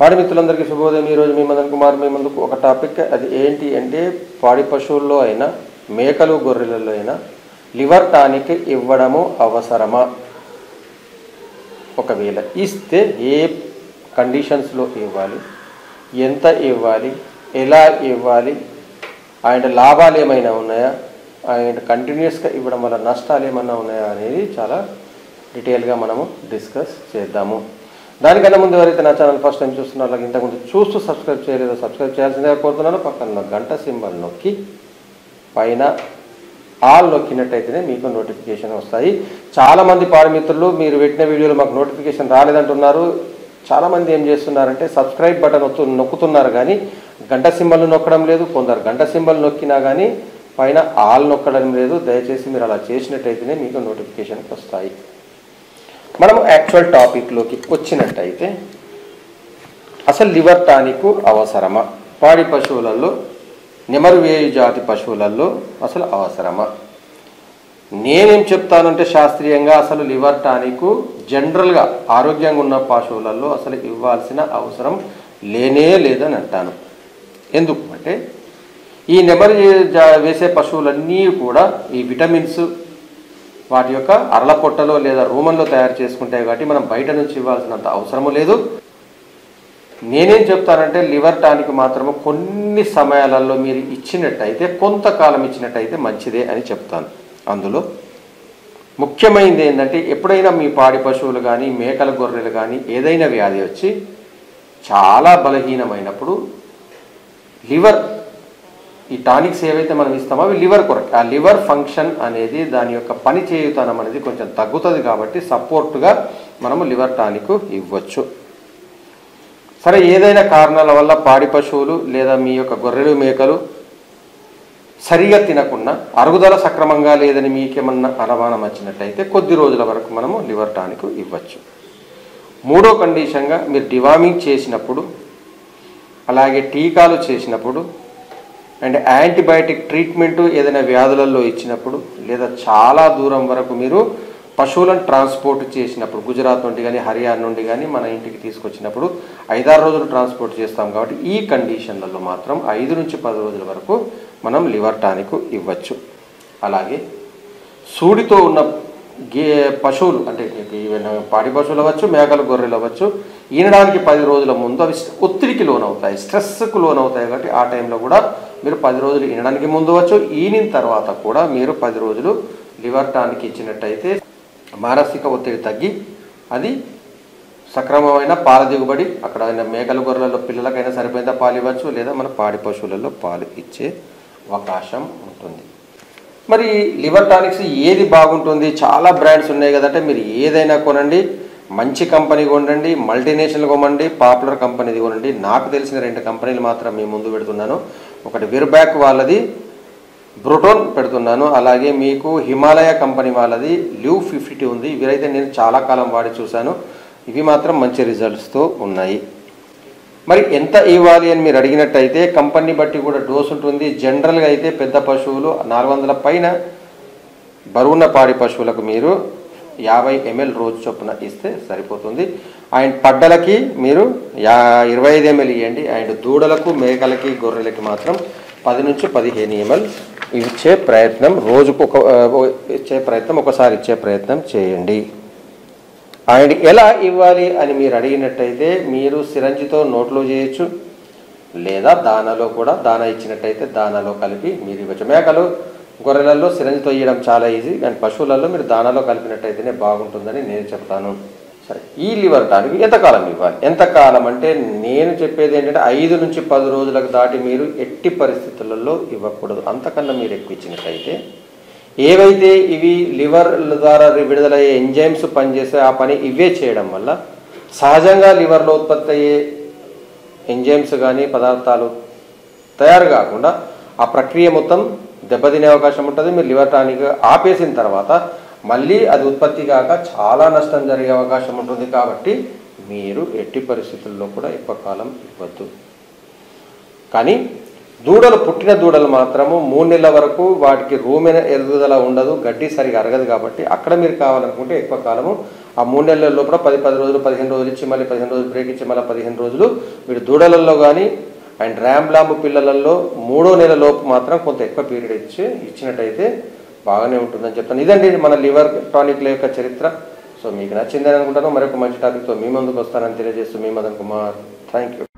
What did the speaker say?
పాడి మిత్రులందరికీ శుభోదయం ఈరోజు మీ మదన్ కుమార్ మీ ముందుకు ఒక టాపిక్ అది ఏంటి అంటే పాడి పశువుల్లో అయినా మేకలు గొర్రెలలో అయినా లివర్ టానిక్ ఇవ్వడము అవసరమా ఒకవేళ ఇస్తే ఏ కండిషన్స్లో ఇవ్వాలి ఎంత ఇవ్వాలి ఎలా ఇవ్వాలి అండ్ లాభాలు ఏమైనా ఉన్నాయా అండ్ కంటిన్యూస్గా ఇవ్వడం వల్ల నష్టాలు ఏమైనా ఉన్నాయా అనేది చాలా డీటెయిల్గా మనము డిస్కస్ చేద్దాము దానికన్నా ముందు ఎవరైతే నా ఛానల్ ఫస్ట్ టైం చూస్తున్నారో అలాగే ఇంతకుముందు చూస్తూ సబ్స్క్రైబ్ చేయలేదో సబ్స్క్రైబ్ చేయాల్సిందిగా కోరుతున్నాను పక్కన ఉన్న గంట సింబల్ నొక్కి పైన ఆల్ నొక్కినట్టయితేనే మీకు నోటిఫికేషన్ వస్తాయి చాలామంది పాడమిత్రులు మీరు పెట్టిన వీడియోలు మాకు నోటిఫికేషన్ రాలేదంటున్నారు చాలామంది ఏం చేస్తున్నారంటే సబ్స్క్రైబ్ బటన్ ఒత్తు నొక్కుతున్నారు కానీ గంట సింబల్ నొక్కడం లేదు కొందరు గంట సింబల్ నొక్కినా కానీ పైన ఆల్ నొక్కడం లేదు దయచేసి మీరు అలా చేసినట్టయితేనే మీకు నోటిఫికేషన్కి వస్తాయి మనం యాక్చువల్ టాపిక్లోకి వచ్చినట్టయితే అసలు లివర్ టానిక్ అవసరమా పాడి పశువులలో నెమరువేయు జాతి పశువులలో అసలు అవసరమా నేనేం చెప్తానంటే శాస్త్రీయంగా అసలు లివర్ టానిక్ జనరల్గా ఆరోగ్యంగా ఉన్న పశువులలో అసలు ఇవ్వాల్సిన అవసరం లేనే లేదని అంటాను ఎందుకు అంటే ఈ నెమరు జా- వేసే పశువులన్నీ కూడా ఈ విటమిన్స్ వాటి యొక్క అరల పొట్టలో లేదా రూమంలో తయారు చేసుకుంటాయి కాబట్టి మనం బయట నుంచి ఇవ్వాల్సినంత అవసరము లేదు నేనేం చెప్తానంటే లివర్ టానిక్ మాత్రము కొన్ని సమయాలలో మీరు ఇచ్చినట్టయితే కొంతకాలం ఇచ్చినట్టయితే మంచిదే అని చెప్తాను అందులో ముఖ్యమైనది ఏంటంటే ఎప్పుడైనా మీ పాడి పశువులు కానీ మేకల గొర్రెలు కానీ ఏదైనా వ్యాధి వచ్చి చాలా బలహీనమైనప్పుడు లివర్ ఈ టానిక్స్ ఏవైతే మనం ఇస్తామో అవి లివర్ కొరకు ఆ లివర్ ఫంక్షన్ అనేది దాని యొక్క పని చేయుతనం అనేది కొంచెం తగ్గుతుంది కాబట్టి సపోర్ట్గా మనము లివర్ టానిక్ ఇవ్వచ్చు సరే ఏదైనా కారణాల వల్ల పాడి పశువులు లేదా మీ యొక్క గొర్రెలు మేకలు సరిగా తినకుండా అరుగుదల సక్రమంగా లేదని మీకేమన్నా అనుమానం వచ్చినట్టయితే కొద్ది రోజుల వరకు మనము లివర్ టానిక్ ఇవ్వచ్చు మూడో కండిషన్గా మీరు డివామింగ్ చేసినప్పుడు అలాగే టీకాలు చేసినప్పుడు అండ్ యాంటీబయాటిక్ ట్రీట్మెంట్ ఏదైనా వ్యాధులలో ఇచ్చినప్పుడు లేదా చాలా దూరం వరకు మీరు పశువులను ట్రాన్స్పోర్ట్ చేసినప్పుడు గుజరాత్ నుండి కానీ హర్యానా నుండి కానీ మన ఇంటికి తీసుకొచ్చినప్పుడు ఐదారు రోజులు ట్రాన్స్పోర్ట్ చేస్తాం కాబట్టి ఈ కండిషన్లలో మాత్రం ఐదు నుంచి పది రోజుల వరకు మనం లివర్ టానిక్ ఇవ్వచ్చు అలాగే సూడితో ఉన్న గే పశువులు అంటే ఈవెన్ పాడి పశువులు అవ్వచ్చు మేకలు గొర్రెలు అవ్వచ్చు ఈనడానికి పది రోజుల ముందు అవి ఒత్తిడికి లోనవుతాయి స్ట్రెస్కు లోనవుతాయి కాబట్టి ఆ టైంలో కూడా మీరు పది రోజులు ఈనడానికి ముందు వచ్చు ఈనిన తర్వాత కూడా మీరు పది రోజులు లివర్ టానిక్ ఇచ్చినట్టయితే మానసిక ఒత్తిడి తగ్గి అది సక్రమమైన పాల దిగుబడి అక్కడ అయిన మేకల గొర్రెలలో పిల్లలకైనా సరిపోయినంత పాలు ఇవ్వచ్చు లేదా మన పాడి పశువులలో పాలు ఇచ్చే అవకాశం ఉంటుంది మరి లివర్ టానిక్స్ ఏది బాగుంటుంది చాలా బ్రాండ్స్ ఉన్నాయి కదంటే మీరు ఏదైనా కొనండి మంచి కంపెనీ కొనండి మల్టీనేషనల్ కొనండి పాపులర్ కంపెనీది కొనండి నాకు తెలిసిన రెండు కంపెనీలు మాత్రం మీ ముందు పెడుతున్నాను ఒకటి విర్బ్యాక్ వాళ్ళది బ్రోటోన్ పెడుతున్నాను అలాగే మీకు హిమాలయ కంపెనీ వాళ్ళది ల్యూ ఫిఫ్టీ ఉంది ఇవైతే నేను చాలా కాలం వాడి చూశాను ఇవి మాత్రం మంచి రిజల్ట్స్తో ఉన్నాయి మరి ఎంత ఇవ్వాలి అని మీరు అడిగినట్టయితే కంపెనీ బట్టి కూడా డోస్ ఉంటుంది జనరల్గా అయితే పెద్ద పశువులు నాలుగు వందల పైన బరువున్న పాడి పశువులకు మీరు యాభై ఎంఎల్ రోజు చొప్పున ఇస్తే సరిపోతుంది అండ్ పడ్డలకి మీరు యా ఇరవై ఐదు ఎంఎల్ ఇవ్వండి అండ్ దూడలకు మేకలకి గొర్రెలకి మాత్రం పది నుంచి పదిహేను ఎంఎల్ ఇచ్చే ప్రయత్నం రోజుకు ఒక ఆ, ఇచ్చే ప్రయత్నం ఒకసారి ఇచ్చే ప్రయత్నం చేయండి అండ్ ఎలా ఇవ్వాలి అని మీరు అడిగినట్టయితే మీరు సిరంజితో నోట్లో చేయొచ్చు లేదా దానాలో కూడా దానా ఇచ్చినట్టయితే దానాలో కలిపి మీరు ఇవ్వచ్చు మేకలు గొర్రెలలో సిరంజితో ఇవ్వడం చాలా ఈజీ అండ్ పశువులలో మీరు దానాలో కలిపినట్టయితేనే బాగుంటుందని నేను చెప్తాను సరే ఈ లివర్ టానిక్ ఎంతకాలం ఇవ్వాలి ఎంతకాలం అంటే నేను చెప్పేది ఏంటంటే ఐదు నుంచి పది రోజులకు దాటి మీరు ఎట్టి పరిస్థితులలో ఇవ్వకూడదు అంతకన్నా మీరు ఎక్కువ ఇచ్చినట్టయితే ఏవైతే ఇవి లివర్ ద్వారా విడుదలయ్యే ఎంజైమ్స్ పనిచేసే ఆ పని ఇవే చేయడం వల్ల సహజంగా లివర్లో ఉత్పత్తి అయ్యే ఎంజైమ్స్ కానీ పదార్థాలు తయారు కాకుండా ఆ ప్రక్రియ మొత్తం దెబ్బతినే అవకాశం ఉంటుంది మీరు లివర్ టానిక్ ఆపేసిన తర్వాత మళ్ళీ అది ఉత్పత్తి కాక చాలా నష్టం జరిగే అవకాశం ఉంటుంది కాబట్టి మీరు ఎట్టి పరిస్థితుల్లో కూడా ఎక్కువ కాలం ఇవ్వద్దు కానీ దూడలు పుట్టిన దూడలు మాత్రము మూడు నెలల వరకు వాటికి రూమ్ ఎదుగుదల ఉండదు గడ్డి సరిగా అరగదు కాబట్టి అక్కడ మీరు కావాలనుకుంటే ఎక్కువ కాలము ఆ మూడు నెలల లోపల పది పది రోజులు పదిహేను రోజులు ఇచ్చి మళ్ళీ పదిహేను రోజులు బ్రేక్ ఇచ్చి మళ్ళీ పదిహేను రోజులు మీరు దూడలలో కానీ అండ్ ర్యాంబ్లాంబు పిల్లలలో మూడో నెల లోపు మాత్రం కొంత ఎక్కువ పీరియడ్ ఇచ్చి ఇచ్చినట్టయితే బాగానే ఉంటుందని చెప్తాను ఇదండి మన లివర్ టానిక్ల యొక్క చరిత్ర సో మీకు నచ్చిందని అనుకుంటాను మరొక మంచి టాపిక్తో మీ ముందుకు వస్తానని తెలియజేస్తూ మీ మదన్ కుమార్ థ్యాంక్ యూ